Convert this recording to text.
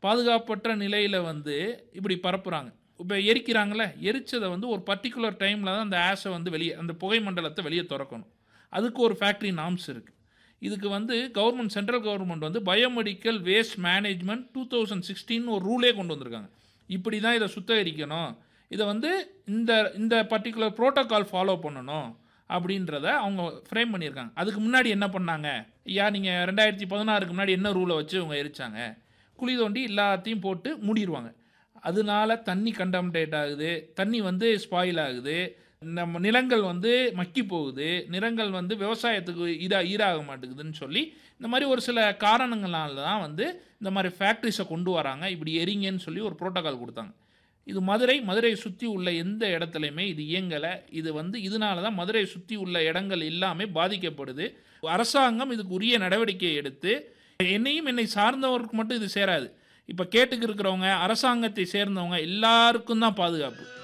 பாதுகாப்பற்ற நிலையில் வந்து இப்படி பரப்புகிறாங்க இப்போ எரிக்கிறாங்களே எரிச்சதை வந்து ஒரு பர்டிகுலர் டைமில் தான் அந்த ஆஷை வந்து வெளியே அந்த புகை மண்டலத்தை வெளியே திறக்கணும் அதுக்கு ஒரு ஃபேக்ட்ரி நாம்ஸ் இருக்குது இதுக்கு வந்து கவர்மெண்ட் சென்ட்ரல் கவர்மெண்ட் வந்து biomedical waste management two thousand sixteen ஒரு ரூலே கொண்டு வந்திருக்காங்க இப்படி தான் இதை சுத்திகரிக்கணும் இதை வந்து இந்த இந்த பர்டிகுலர் ப்ரோட்டோகால் ஃபாலோ பண்ணணும் அப்படின்றத அவங்க ஃப்ரேம் பண்ணியிருக்காங்க அதுக்கு முன்னாடி என்ன பண்ணாங்க ஐயா நீங்கள் ரெண்டாயிரத்தி பதினாறுக்கு முன்னாடி என்ன ரூலை வச்சு அவங்க எரிச்சாங்க குழி தோண்டி எல்லாத்தையும் போட்டு மூடிடுவாங்க அதனால தண்ணி கண்டாமினேட் ஆகுது தண்ணி வந்து ஸ்பாயில் ஆகுது நம்ம நிலங்கள் வந்து மக்கி போகுது நிலங்கள் வந்து விவசாயத்துக்கு இதாக ஈராக மாட்டேங்குதுன்னு சொல்லி இந்த மாதிரி ஒரு சில காரணங்களால தான் வந்து இந்த மாதிரி ஃபேக்ட்ரிஸை கொண்டு வராங்க இப்படி எரிங்கன்னு சொல்லி ஒரு புரோட்டோகால் கொடுத்தாங்க இது மதுரை மதுரையை சுற்றி உள்ள எந்த இடத்துலையுமே இது இயங்கலை இது வந்து இதனால தான் மதுரையை சுற்றி உள்ள இடங்கள் எல்லாமே பாதிக்கப்படுது அரசாங்கம் இதுக்கு உரிய நடவடிக்கை எடுத்து என்னையும் என்னை சார்ந்தவருக்கு மட்டும் இது சேராது இப்போ கேட்டுக்கு இருக்கிறவங்க அரசாங்கத்தை சேர்ந்தவங்க எல்லாருக்கும் தான் பாதுகாப்பு